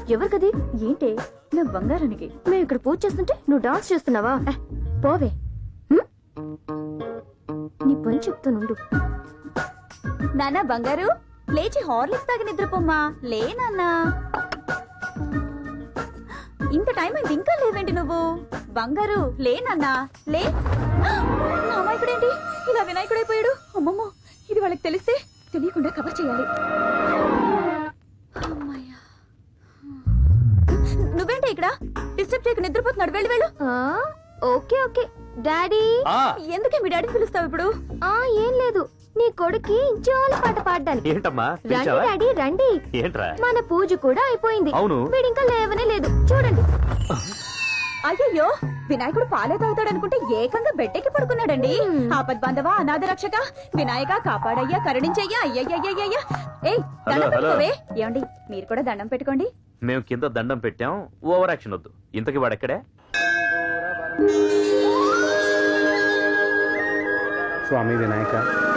ఎవరికది ఏంటి నా బంగారానికి మేము ఇక్కడ పూజ చేస్తుంటే నువ్వు డాన్స్ చేస్తున్నావా ఏ, పోవే హ్మ్? నీ పని చెప్తానుండు నానా బంగారు లేచి హార్లిక్స్ తాగి నిద్రపోమ్మా లే నాన్నా ఇంత టైం అయింది ఇంకా లేవేంటి నువ్వు బంగారు లే నాన్నా లే నా అమాయకుడేంటి ఇలా వినాయకుడైపోయాడు అమ్మమ్మో ఇది వాళ్ళకి తెలిస్తే తెలియకుండా కవర్ చేయాలి అమ్మయ్యా. నువ్వేంటి ఇక్కడ డిస్టర్బ్ చేయక నిద్రపోతున్నాడు వెళ్ళి వెళ్ళు ఓకే ఓకే డాడీ ఆ ఎందుకే మీ డాడీని పిలుస్తావు ఇప్పుడు ఆ ఏం లేదు నీ కొడుక్కి జోల పాట పాడడానికి ఏంటమ్మా రండి పిలిచావా డాడీ రండి ఏంట్రా మన పూజ కూడా అయిపోయింది అవును. వీడింకా లేవనే లేదు చూడండి అయ్యయ్యో వినాయకుడు పాలే తాగుతాడు అనుకుంటే ఏకంగా బెట్టెక్కి పడుకున్నాడండి ఆపద్ బాంధవా అనాథ రక్షక వినాయక కాపాడయ్యా కరుణించయ్యా అయ్యయ్యయ్యయ్యా ఏయ్ దండం హలో, హలో. పెట్టుకోవే ఏమండి మీరు కూడా దండం పెట్టుకోండి మేము కింద దండం పెట్టాం ఓవర్ యాక్షన్ వద్దు ఇంతకి వాడెక్కడే స్వామి వినాయక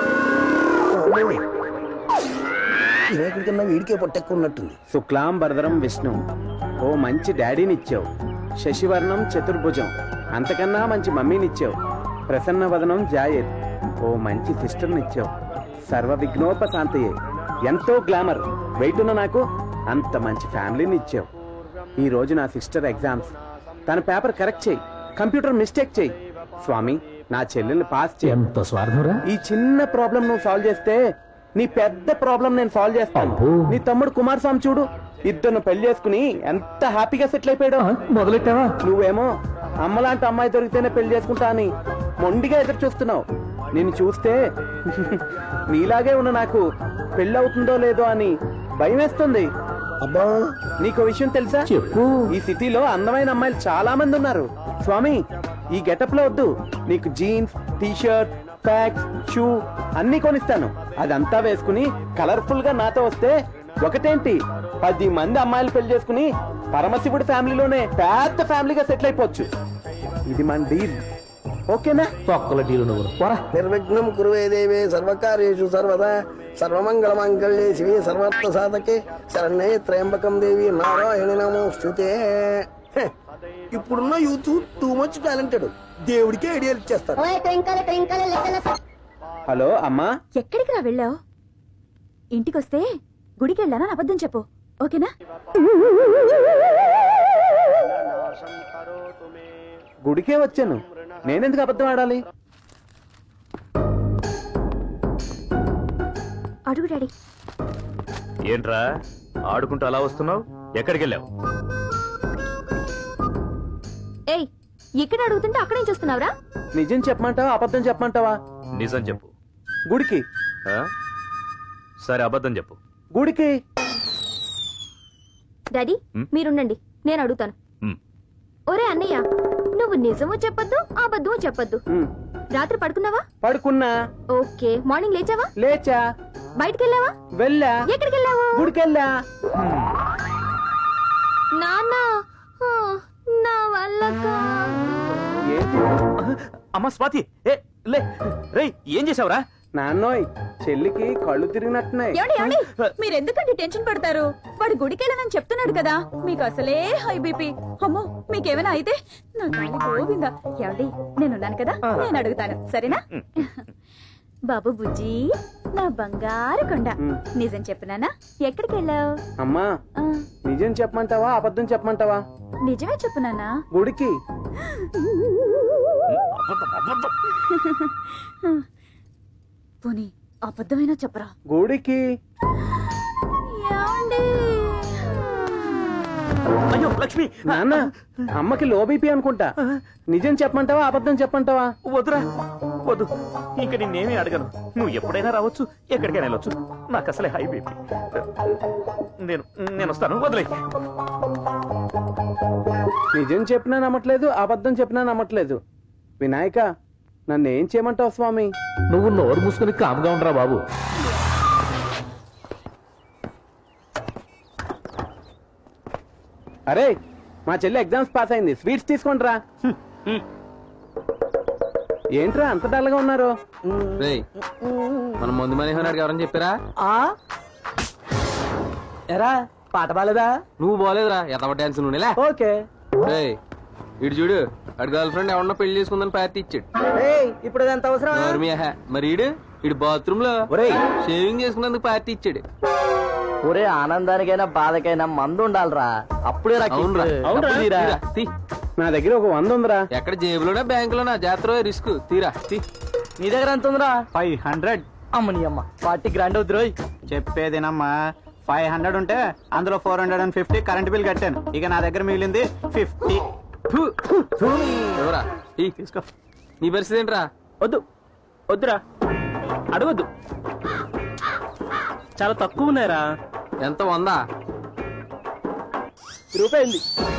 వినాయకుడి కన్నా వీడికే పొట్టెక్కువ ఉన్నట్టుంది శుక్లాం భరదరం విష్ణు ఓ మంచి డాడీని ఇచ్చావు శశివర్ణం చతుర్భుజం అంతకన్నా మంచి మమ్మీనిచ్చావు ప్రసన్న వదనం జాయేద్ ఓ మంచి సిస్టర్ని ఇచ్చావు సర్వ విఘ్నోపశాంతయే ఎంతో గ్లామర్ వెయిట్ ఉన్న నాకు అంత మంచి ఫ్యామిలీని ఇచ్చావు ఈ రోజు నా సిస్టర్ ఎగ్జామ్స్ తన పేపర్ కరెక్ట్ చేయి కంప్యూటర్ మిస్టేక్ చేయి స్వామి నా చెల్లెల్ని పాస్ చేయి ఎంత స్వార్థంరా ఈ చిన్న ప్రాబ్లం నువ్వు సాల్వ్ చేస్తే నీ పెద్ద ప్రాబ్లం నేను సాల్వ్ చేస్తాను అబ్బో. నీ తమ్ముడు కుమార్ స్వామి చూడు ఇద్దరు పెళ్లి చేసుకుని ఎంత హ్యాపీగా సెటిల్ అయిపోయాడు మొదలెట్టావా నువ్వేమో అమ్మలాంటి అమ్మాయి దొరికితేనే పెళ్లి చేసుకుంటా అని మొండిగా ఎదురు చూస్తున్నావు నేను చూస్తే నీలాగే ఉన్న నాకు పెళ్లి అవుతుందో లేదో అని భయం వేస్తుంది అబ్బా నీకు విషయం తెలుసా చెప్పు ఈ సిటీలో అందమైన అమ్మాయిలు చాలా మంది ఉన్నారు స్వామి ఈ గెటప్ లో వద్దు నీకు jeans T shirt packs shoe అన్ని కొనిస్తాను అదంతా వేసుకుని కలర్ఫుల్ గా నాతో వస్తే ఒకటేంటి పది మంది అమ్మాయిలు పెళ్లి చేసుకుని పరమశివుడి ఫ్యామిలీలోనే పెద్ద ఫ్యామిలీగా సెటిల్ అయిపోవచ్చు ఇది మన డీల్ ఓకేనా తొక్కల డీలు నువ్వు పోరా నిర్విఘ్నం కురువే దేవే సర్వకార్యేషు సర్వదా సర్వమంగళ మంగళ్యే శివే సర్వార్థ సాధకే శరణ్యే త్రయంబకం దేవి నారాయణి నమోస్తుతే హె, ఇప్పుడున్న యూత్ టూ మచ్ టాలెంటెడ్ దేవుడికే ఐడియాలు ఇచ్చేస్తారు హలో అమ్మా ఎక్కడికి రా వెళ్ళావు ఇంటికొస్తే గుడికి వెళ్ళానని అబద్ధం చెప్పు ఓకేనా గుడికే వచ్చాను నేనెందుకు అబద్ధం ఆడాలి అడుగు డాడీ ఏంట్రా ఆడుకుంటూ అలా వస్తున్నావు ఎక్కడికి వెళ్ళావు ఏయ్ ఇక్కడ అడుగుతుంటే అక్కడేం చూస్తున్నావురా నిజం చెప్పమంటావా అబద్ధం చెప్పమంటావా నిజం చెప్పు గుడికి ఆ? సరే అబద్ధం చెప్పు గుడికి డాడీ హ్మ్? మీరుండండి నేను అడుగుతాను హ్మ్. ఒరే అన్నయ్య నువ్వు నిజము చెప్పొద్దు అబద్ధము చెప్పొద్దు ఉమ్, రాత్రి పడుకున్నావా పడుకున్నా ఓకే మార్నింగ్ లేచావా లేచా బయటికి వెళ్ళావా వెళ్ళా ఎక్కడికి వెళ్ళావు గుడికెళ్ళా నాన్న ఆ, నా వల్ల కాదు. ఏంటి అమ్మా స్వాతి ఏ లే రేయ్ ఏం చేసావురా నాన్నోయ్ చెల్లికి కళ్ళు తిరిగినట్టున్నాయి ఏమండి ఏమండి మీరు ఎందుకండి టెన్షన్ పడతారు వాడు గుడికి వెళ్ళనని చెప్తున్నాడు కదా మీకు అసలే హై బీపీ అమ్మో మీకేమైనా అయితే నా తల్లి గోవిందా ఏమండి నేనున్నాను కదా నేను అడుగుతాను సరేనా బాబు బుజ్జి నా బంగారు కొండ ఉమ్. నిజం చెప్పినానా ఎక్కడికి వెళ్ళావు అమ్మా నిజం చెప్పమంటావా అబద్ధం చెప్పమంటావా నిజమే చెప్పునానా గుడికి అబద్ధం, అబద్ధం. పోనీ అబద్ధమైనా చెప్పరా గుడికి ఏమండి అయ్యో లక్ష్మి నాన్న అమ్మకి లో బీపీ అనుకుంటా నిజం చెప్పమంటావా అబద్ధం చెప్పమంటావా వద్దురా వద్దు ఇంక నిన్నేమీ అడగను నువ్వు ఎప్పుడైనా రావచ్చు ఎక్కడికైనా వెళ్ళొచ్చు నాకు అసలే హై బీపీ నేను నేను వస్తాను వదిలే నిజం చెప్పినా నమ్మట్లేదు అబద్ధం చెప్పినా నమ్మట్లేదు వినాయక నన్ను ఏం చేయమంటావు స్వామి నువ్వు నోరు మూసుకుని కామ్గా ఉండరా బాబు అరే మా చెల్లి ఎగ్జామ్స్ పాస్ అయింది స్వీట్స్ తీసుకుంట్రా ఏంట్రా అంత డల్గా ఉన్నారు రేయ్ మన ముందు మనీ ఉన్నాడు ఎవరని చెప్పారా ఆ ఎరా పాట బాలేదా నువ్వు బాలేదురా ఎంత డాన్స్ నువ్వునేలా ఓకే ఇటు చూడు అడు గర్ల్ ఫ్రెండ్ ఎవరన్నా పెళ్లి చేసుకుందని పార్టీ ఇచ్చాడు ఏయ్ ఇప్పుడు ఎంత అవసరం నోర్మియా మరి ఈడు ఇడు బాత్రూమ్ లో ఒరేయ్ షేవింగ్ చేసుకున్నందుకు పార్టీ ఇచ్చాడు ఒరే ఆనందానికైనా బాధకైనా మందు ఉండాలిరా అప్పుడే రా అవునురా డబ్బులు తీరా. తీరా, తీ. నా దగ్గర ఒక వంద ఉందిరా ఎక్కడ జేబులోనా బ్యాంకులోనా జాతర రిస్క్ తీరా తీ నీ దగ్గర ఎంత ఉందిరా ఫైవ్ హండ్రెడ్ అమ్మని అమ్మ పార్టీ గ్రాండ్ అవుతుంది రోయ్ చెప్పేదేనమ్మా ఫైవ్ హండ్రెడ్ ఉంటే అందులో four hundred and fifty current bill కట్టాను ఇక నా దగ్గర మిగిలింది ఫిఫ్టీ ఎవరా ఈ తీసుకో నీ పరిస్థితి ఏంట్రా వద్దు వద్దురా అడగొద్దు చాలా తక్కువ ఉన్నాయరా ఎంత వందా రూపాయింది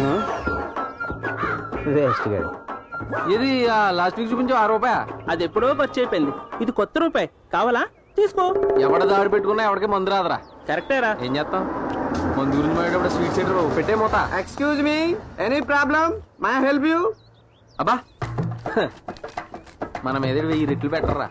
వేస్ట్ గాడు ఇది లాస్ట్ వీక్ చూపించు ఆరు రూపాయ అది ఎప్పుడో ఖర్చు అయిపోయింది ఇది కొత్త రూపాయి కావాలా తీసుకో ఎవడ దాడి పెట్టుకున్నా ఎవడికి మందు రాదురా కరెక్టేరా ఏం చేస్తాం మందు గురించి మాట్లాడేటప్పుడు స్వీట్ సెంటర్ పెట్టే మూత excuse me any problem may help you అబ్బా హ. మన మీద వెయ్యి రెట్లు పెట్టరా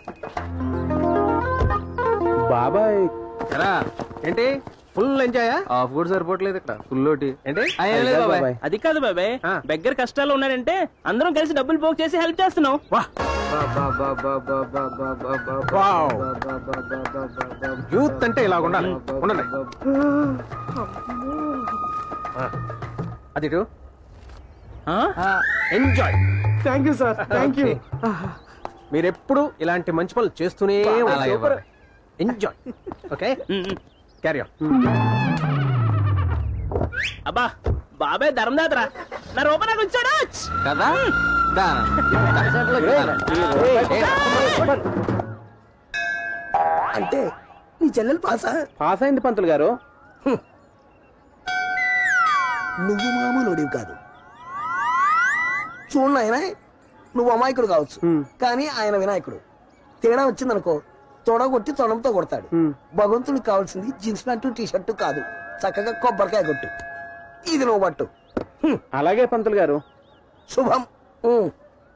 బాబాయ్ ఎరా ఏంటి ఫుల్ ఎంజాయ్ ఆఫ్ కూడా సరిపోవట్లేదు ఇక్కడ ఫుల్ ఒకటి ఏంటి ఆ, ఏం లేదు బాబాయ్ బాబాయ్. అది కాదు బాబాయ్ దగ్గర కష్టాలు ఉన్నాడంటే అందరం కలిసి డబ్బులు పోగు చేసి హెల్ప్ చేస్తున్నాం యూత్ అంటే ఇలా ఉండాలి ఉండండి అది ఇటు. Enjoy thank you sir thank you మీరు ఎప్పుడు ఇలాంటి మంచి పనులు చేస్తూనే అలాగే బాబాయ్. ఎంజాయ్ ఓకే క్యారీ ఆన్ అబ్బా బాబాయ్ ధర్మదాతరా నా రూపాయి నాకు వచ్చాడా కదా దానా. అంటే నీ చెల్లెలు పాసా పాస్ అయింది పంతులు గారు నువ్వు మామూలుడివి కాదు చూడు ఆయన నువ్వు అమాయకుడు కావచ్చు కానీ ఆయన వినాయకుడు తేడా వచ్చిందనుకో తొడగొట్టి తొడంతో కొడతాడు భగవంతుడికి కావాల్సింది జీన్స్ ప్యాంటు టీ షర్టు కాదు చక్కగా కొబ్బరికాయ కొట్టు ఇది నువ్వు పట్టు హ్మ్, అలాగే పంతులు గారు శుభం హ్మ్.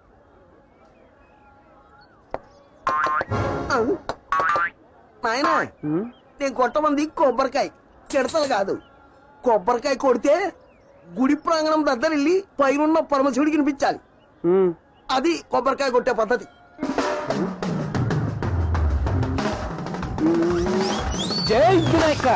ఆ. నాయనా నేను కొట్టమంది కొబ్బరికాయ కిడతలు కాదు కొబ్బరికాయ కొడితే గుడి ప్రాంగణం దగ్గర వెళ్ళి పైన పరమశివుడికి వినిపించాలి ఉమ్. అది కొబ్బరికాయ కొట్టే పద్ధతి జై వినాయక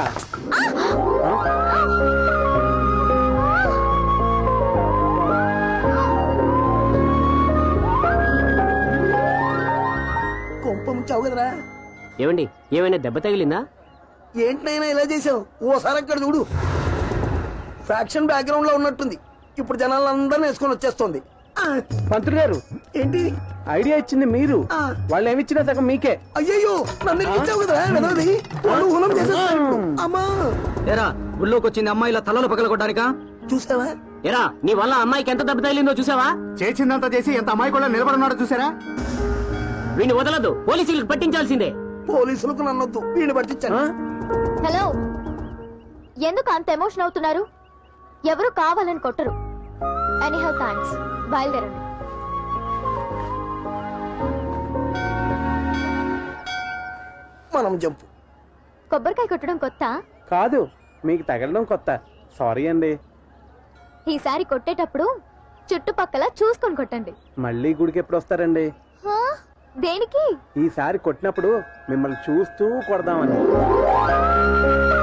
కొంప ముంచావు కదరా ఏమండి ఏమైనా దెబ్బ తగిలిందా ఏంటినైనా ఇలా చేసావు ఓసారి అక్కడ చూడు ఫ్యాక్షన్ బ్యాక్గ్రౌండ్ లో ఉన్నట్టుంది ఇప్పుడు జనాలందరినీ వేసుకొని వచ్చేస్తుంది ఆ, పంతులు గారు ఏంటి ఐడియా ఇచ్చింది మీరు ఆ. వాళ్ళు ఏమి ఇచ్చినా సగం మీకే అయ్యయ్యో నన్ను ఇచ్చావు కదరా వినోది వాళ్ళు హులం చేసేస్తారు ఇప్పుడు. అమ్మా ఎరా ఊళ్ళోకి వచ్చింది అమ్మాయిల తలలు పగల కొట్టానికా చూసావా ఎరా నీ వల్ల అమ్మాయికి ఎంత దెబ్బ తగిలిందో చూసావా చేసిందంతా చేసి ఎంత అమ్మాయి కూడా నిలబడున్నాడో చూసారా వీడిని వదలదు పోలీసులకు పట్టించాల్సిందే పోలీసులకు నన్నొద్దు వీడిని పట్టించాను హలో ఎందుకు అంత ఎమోషన్ అవుతున్నారు ఎవరు కావాలని కొట్టరు ఎనీహౌ థ్యాంక్స్ బయలుదేరండి మనం జంపు కొబ్బరికాయ కొట్టడం కొత్త కాదు మీకు తగలడం కొత్త సారీ అండి ఈసారి కొట్టేటప్పుడు చుట్టుపక్కల చూసుకొని కొట్టండి మళ్ళీ గుడికి ఎప్పుడు వస్తారండి హా? దేనికి ఈసారి కొట్టినప్పుడు మిమ్మల్ని చూస్తూ కొడదామని